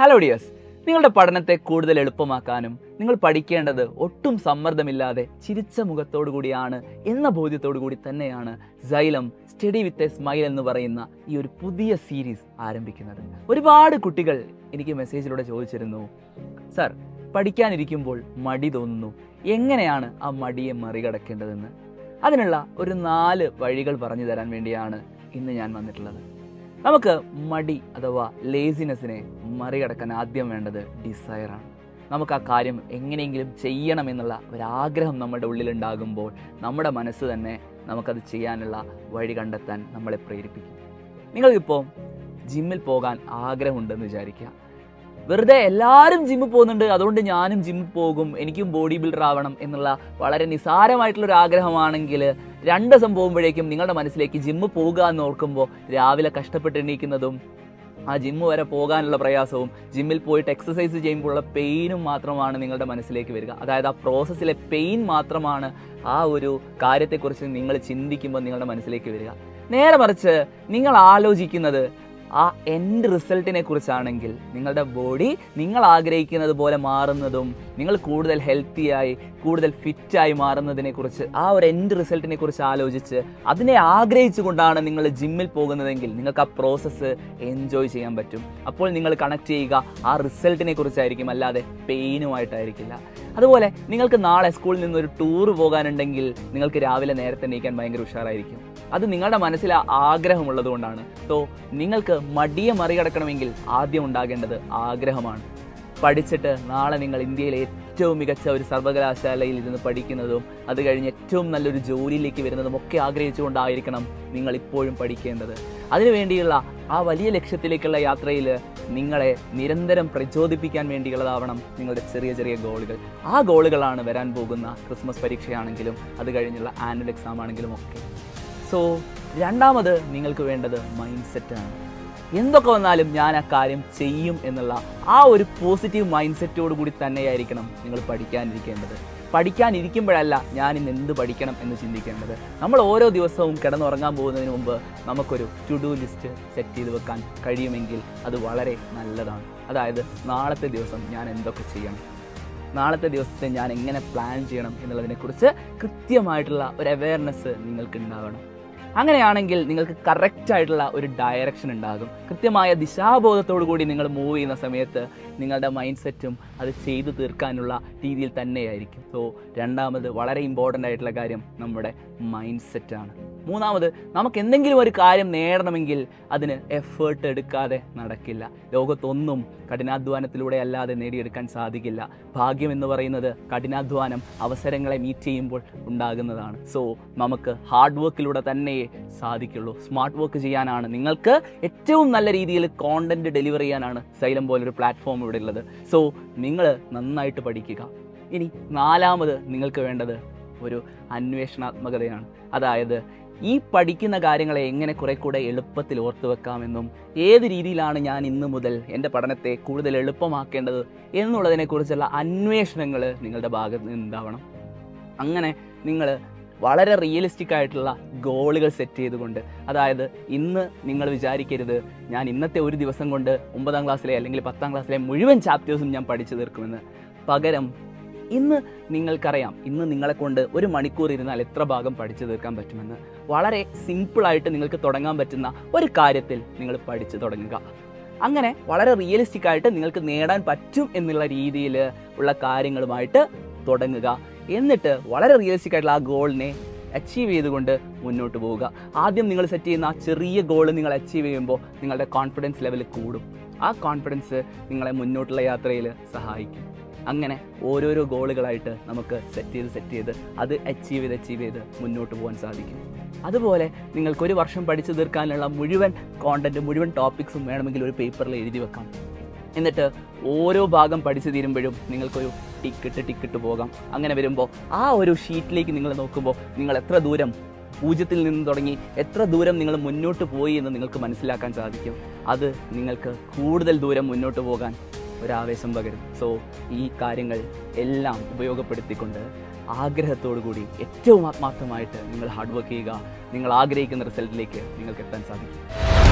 hello dears നിങ്ങളുടെ പഠനത്തെ കൂടുതൽ എളുപ്പമാക്കാനും നിങ്ങൾ പഠിക്കേണ്ടത് ഒട്ടും സമ്മർദ്ദമില്ലാതെ ചിരിച്ച മുഖത്തോടു കൂടിയാണ് എന്ന ബോധ്യത്തോടു കൂടി തന്നെയാണ് Xylem study with a smile എന്ന് പറയുന്ന ഈ ഒരു പുതിയ സീരീസ് ആരംഭിക്കുന്നത് ഒരുപാട് കുട്ടികൾ എനിക്ക് മെസ്സേജിലൂടെ ചോദിച്ചിരുന്നു സർ പഠിക്കാനിരിക്കുമ്പോൾ മടി തോന്നുന്നു എങ്ങനെയാണ് ആ മടിയെ മറികടക്കേണ്ടതെന്ന് അതിനുള്ള ഒരു നാല് വഴികൾ പറഞ്ഞു തരാൻ വേണ്ടിയാണ് ഇന്ന് ഞാൻ വന്നിട്ടുള്ളത് നമുക്ക് മടി അഥവാ ലേസിനെസ്സിനെ മറികടക്കാൻ ആദ്യം വേണ്ടത് ഡിസയറാണ് നമുക്ക് ആ കാര്യം എങ്ങനെയെങ്കിലും ചെയ്യണമെന്നുള്ള ഒരാഗ്രഹം നമ്മുടെ ഉള്ളിലുണ്ടാകുമ്പോൾ നമ്മുടെ മനസ്സ് തന്നെ നമുക്കത് ചെയ്യാനുള്ള വഴി കണ്ടെത്താൻ നമ്മളെ പ്രേരിപ്പിക്കും നിങ്ങൾക്കിപ്പോൾ ജിമ്മിൽ പോകാൻ ആഗ്രഹമുണ്ടെന്ന് വിചാരിക്കുക വെറുതെ എല്ലാവരും ജിമ്മിൽ പോകുന്നുണ്ട് അതുകൊണ്ട് ഞാനും ജിമ്മിൽ പോകും എനിക്കും ബോഡി ബിൽഡർ ആവണം എന്നുള്ള വളരെ നിസാരമായിട്ടുള്ള ഒരു ആഗ്രഹമാണെങ്കിൽ രണ്ട് ദിവസം പോകുമ്പോഴേക്കും നിങ്ങളുടെ മനസ്സിലേക്ക് ജിമ്മിൽ പോകുക എന്ന് ഓർക്കുമ്പോൾ രാവിലെ കഷ്ടപ്പെട്ട് എണീക്കുന്നതും ആ ജിമ്മ് വരെ പോകാനുള്ള പ്രയാസവും ജിമ്മിൽ പോയിട്ട് എക്സസൈസ് ചെയ്യുമ്പോഴുള്ള പെയിനും മാത്രമാണ് നിങ്ങളുടെ മനസ്സിലേക്ക് വരിക അതായത് ആ പ്രോസസ്സിലെ പെയിൻ മാത്രമാണ് ആ ഒരു കാര്യത്തെക്കുറിച്ച് നിങ്ങൾ ചിന്തിക്കുമ്പോൾ നിങ്ങളുടെ മനസ്സിലേക്ക് വരിക നേരെ മറിച്ച് നിങ്ങൾ ആലോചിക്കുന്നത് ആ എൻഡ് റിസൾട്ടിനെ കുറിച്ചാണെങ്കിൽ നിങ്ങളുടെ ബോഡി നിങ്ങൾ ആഗ്രഹിക്കുന്നത് പോലെ മാറുന്നതും നിങ്ങൾ കൂടുതൽ ഹെൽത്തിയായി കൂടുതൽ ഫിറ്റായി മാറുന്നതിനെ കുറിച്ച് ആ ഒരു എൻഡ് റിസൾട്ടിനെ കുറിച്ച് ആലോചിച്ച് അതിനെ ആഗ്രഹിച്ചുകൊണ്ടാണ് നിങ്ങൾ ജിമ്മിൽ പോകുന്നതെങ്കിൽ നിങ്ങൾക്ക് ആ പ്രോസസ്സ് എൻജോയ് ചെയ്യാൻ പറ്റും അപ്പോൾ നിങ്ങൾ കണക്ട് ചെയ്യുക ആ റിസൾട്ടിനെ കുറിച്ചായിരിക്കും അല്ലാതെ പെയിനുമായിട്ടായിരിക്കില്ല അതുപോലെ നിങ്ങൾക്ക് നാളെ സ്കൂളിൽ നിന്ന് ഒരു ടൂർ പോകാനുണ്ടെങ്കിൽ നിങ്ങൾക്ക് രാവിലെ നേരത്തെ എണീക്കാൻ ഭയങ്കര ഉഷാറായിരിക്കും അത് നിങ്ങളുടെ മനസ്സിൽ ആ ആഗ്രഹമുള്ളത് കൊണ്ടാണ് സോ നിങ്ങൾക്ക് മടിയെ മറികടക്കണമെങ്കിൽ ആദ്യം ഉണ്ടാകേണ്ടത് ആഗ്രഹമാണ് പഠിച്ചിട്ട് നാളെ നിങ്ങൾ ഇന്ത്യയിലെ ഏറ്റവും മികച്ച ഒരു സർവകലാശാലയിൽ ഇരുന്ന് പഠിക്കുന്നതും അത് കഴിഞ്ഞ് ഏറ്റവും നല്ലൊരു ജോലിയിലേക്ക് വരുന്നതും ഒക്കെ ആഗ്രഹിച്ചുകൊണ്ടായിരിക്കണം നിങ്ങൾ ഇപ്പോഴും പഠിക്കേണ്ടത് അതിനുവേണ്ടിയുള്ള ആ വലിയ ലക്ഷ്യത്തിലേക്കുള്ള യാത്രയിൽ നിങ്ങളെ നിരന്തരം പ്രചോദിപ്പിക്കാൻ വേണ്ടിയുള്ളതാവണം നിങ്ങളുടെ ചെറിയ ചെറിയ ഗോളുകൾ ആ ഗോളുകളാണ് വരാൻ പോകുന്ന ക്രിസ്മസ് പരീക്ഷയാണെങ്കിലും അത് കഴിഞ്ഞുള്ള ആനുവൽ എക്സാം ആണെങ്കിലും ഒക്കെ സോ രണ്ടാമത് നിങ്ങൾക്ക് വേണ്ടത് മൈൻഡ് സെറ്റാണ് എന്തൊക്കെ വന്നാലും ഞാൻ ആ കാര്യം ചെയ്യും എന്നുള്ള ആ ഒരു പോസിറ്റീവ് മൈൻഡ് സെറ്റോട് കൂടി തന്നെയായിരിക്കണം നിങ്ങൾ പഠിക്കാനിരിക്കേണ്ടത് പഠിക്കാനിരിക്കുമ്പോഴല്ല ഞാൻ ഇന്ന് എന്ത് പഠിക്കണം എന്ന് ചിന്തിക്കേണ്ടത് നമ്മൾ ഓരോ ദിവസവും കിടന്നുറങ്ങാൻ പോകുന്നതിന് മുമ്പ് നമുക്കൊരു ടു ഡു ലിസ്റ്റ് സെറ്റ് ചെയ്ത് വെക്കാൻ കഴിയുമെങ്കിൽ അത് വളരെ നല്ലതാണ് അതായത് നാളത്തെ ദിവസം ഞാൻ എന്തൊക്കെ ചെയ്യണം നാളത്തെ ദിവസത്തെ ഞാൻ എങ്ങനെ പ്ലാൻ ചെയ്യണം എന്നുള്ളതിനെക്കുറിച്ച് കൃത്യമായിട്ടുള്ള ഒരു അവയർനെസ് നിങ്ങൾക്ക് ഉണ്ടാവണം അങ്ങനെയാണെങ്കിൽ നിങ്ങൾക്ക് കറക്റ്റ് ആയിട്ടുള്ള ഒരു ഡയറക്ഷൻ ഉണ്ടാകും കൃത്യമായ ദിശാബോധത്തോടു കൂടി നിങ്ങൾ മൂവ് ചെയ്യുന്ന സമയത്ത് നിങ്ങളുടെ മൈൻഡ് സെറ്റും അത് ചെയ്തു തീർക്കാനുള്ള രീതിയിൽ തന്നെയായിരിക്കും സോ രണ്ടാമത് വളരെ ഇമ്പോർട്ടൻ്റ് ആയിട്ടുള്ള കാര്യം നമ്മുടെ മൈൻഡ് സെറ്റാണ് മൂന്നാമത് നമുക്ക് എന്തെങ്കിലും ഒരു കാര്യം നേടണമെങ്കിൽ അതിന് എഫേർട്ട് എടുക്കാതെ നടക്കില്ല ലോകത്തൊന്നും കഠിനാധ്വാനത്തിലൂടെ അല്ലാതെ നേടിയെടുക്കാൻ സാധിക്കില്ല ഭാഗ്യം എന്ന് പറയുന്നത് കഠിനാധ്വാനം അവസരങ്ങളെ മീറ്റ് ചെയ്യുമ്പോൾ ഉണ്ടാകുന്നതാണ് സോ നമുക്ക് ഹാർഡ് വർക്കിലൂടെ തന്നെ സാധിക്കുള്ളൂ സ്മാർട്ട് വർക്ക് ചെയ്യാനാണ് നിങ്ങൾക്ക് ഏറ്റവും നല്ല രീതിയിൽ കോണ്ടന്റ് ഡെലിവർ ചെയ്യാനാണ് സൈലം പോലൊരു പ്ലാറ്റ്ഫോം ഇവിടെ ഉള്ളത് സോ നിങ്ങൾ നന്നായിട്ട് പഠിക്കുക ഇനി നാലാമത് നിങ്ങൾക്ക് വേണ്ടത് ഒരു അന്വേഷണാത്മകതയാണ് അതായത് ഈ പഠിക്കുന്ന കാര്യങ്ങളെ എങ്ങനെ കുറെ കൂടെ എളുപ്പത്തിൽ ഓർത്തു വെക്കാമെന്നും ഏത് രീതിയിലാണ് ഞാൻ ഇന്ന് മുതൽ എൻ്റെ പഠനത്തെ കൂടുതൽ എളുപ്പമാക്കേണ്ടത് എന്നുള്ളതിനെക്കുറിച്ചുള്ള അന്വേഷണങ്ങൾ നിങ്ങളുടെ ഭാഗത്ത് നിന്നുണ്ടാവണം അങ്ങനെ നിങ്ങൾ വളരെ റിയലിസ്റ്റിക് ആയിട്ടുള്ള ഗോളുകൾ സെറ്റ് ചെയ്തുകൊണ്ട് അതായത് ഇന്ന് നിങ്ങൾ വിചാരിക്കരുത് ഞാൻ ഇന്നത്തെ ഒരു ദിവസം കൊണ്ട് ഒമ്പതാം ക്ലാസ്സിലെ അല്ലെങ്കിൽ പത്താം ക്ലാസ്സിലെ മുഴുവൻ ചാപ്റ്റേഴ്സും ഞാൻ പഠിച്ചു തീർക്കുമെന്ന് പകരം ഇന്ന് നിങ്ങൾക്കറിയാം ഇന്ന് നിങ്ങളെ കൊണ്ട് ഒരു മണിക്കൂർ ഇരുന്നാൽ എത്ര ഭാഗം പഠിച്ചു തീർക്കാൻ പറ്റുമെന്ന് വളരെ സിമ്പിളായിട്ട് നിങ്ങൾക്ക് തുടങ്ങാൻ പറ്റുന്ന ഒരു കാര്യത്തിൽ നിങ്ങൾ പഠിച്ചു തുടങ്ങുക അങ്ങനെ വളരെ റിയലിസ്റ്റിക് ആയിട്ട് നിങ്ങൾക്ക് നേടാൻ പറ്റും എന്നുള്ള രീതിയിൽ ഉള്ള കാര്യങ്ങളുമായിട്ട് തുടങ്ങുക എന്നിട്ട് വളരെ റിയലിസ്റ്റിക് ആയിട്ടുള്ള ആ ഗോളിനെ അച്ചീവ് ചെയ്തുകൊണ്ട് മുന്നോട്ട് പോവുക ആദ്യം നിങ്ങൾ സെറ്റ് ചെയ്യുന്ന ആ ചെറിയ ഗോൾ നിങ്ങൾ അച്ചീവ് ചെയ്യുമ്പോൾ നിങ്ങളുടെ കോൺഫിഡൻസ് ലെവൽ കൂടും ആ കോൺഫിഡൻസ് നിങ്ങളെ മുന്നോട്ടുള്ള യാത്രയിൽ സഹായിക്കും അങ്ങനെ ഓരോരോ ഗോളുകളായിട്ട് നമുക്ക് സെറ്റ് ചെയ്ത് സെറ്റ് ചെയ്ത് അത് അച്ചീവ് ചെയ്ത് അച്ചീവ് ചെയ്ത് മുന്നോട്ട് പോകാൻ സാധിക്കും അതുപോലെ നിങ്ങൾക്ക് ഒരു വർഷം പഠിച്ചു തീർക്കാനുള്ള മുഴുവൻ കോണ്ടന്റ് മുഴുവൻ ടോപ്പിക്സും വേണമെങ്കിൽ ഒരു പേപ്പറിൽ എഴുതി വെക്കാം എന്നിട്ട് ഓരോ ഭാഗം പഠിച്ചു തീരുമ്പോഴും നിങ്ങൾക്കൊരു ടിക്കറ്റ് ടിക്കറ്റ് പോകാം അങ്ങനെ വരുമ്പോൾ ആ ഒരു ഷീറ്റിലേക്ക് നിങ്ങൾ നോക്കുമ്പോൾ നിങ്ങൾ എത്ര ദൂരം പൂജ്യത്തിൽ നിന്ന് തുടങ്ങി എത്ര ദൂരം നിങ്ങൾ മുന്നോട്ട് പോയി എന്ന് നിങ്ങൾക്ക് മനസ്സിലാക്കാൻ സാധിക്കും അത് നിങ്ങൾക്ക് കൂടുതൽ ദൂരം മുന്നോട്ട് പോകാൻ ഒരാവേശം പകരും സോ ഈ കാര്യങ്ങൾ എല്ലാം ഉപയോഗപ്പെടുത്തിക്കൊണ്ട് ആഗ്രഹത്തോടു കൂടി ഏറ്റവും ആത്മാർത്ഥമായിട്ട് നിങ്ങൾ ഹാർഡ് വർക്ക് ചെയ്യുക നിങ്ങൾ ആഗ്രഹിക്കുന്ന റിസൾട്ടിലേക്ക് നിങ്ങൾക്ക് എത്താൻ സാധിക്കും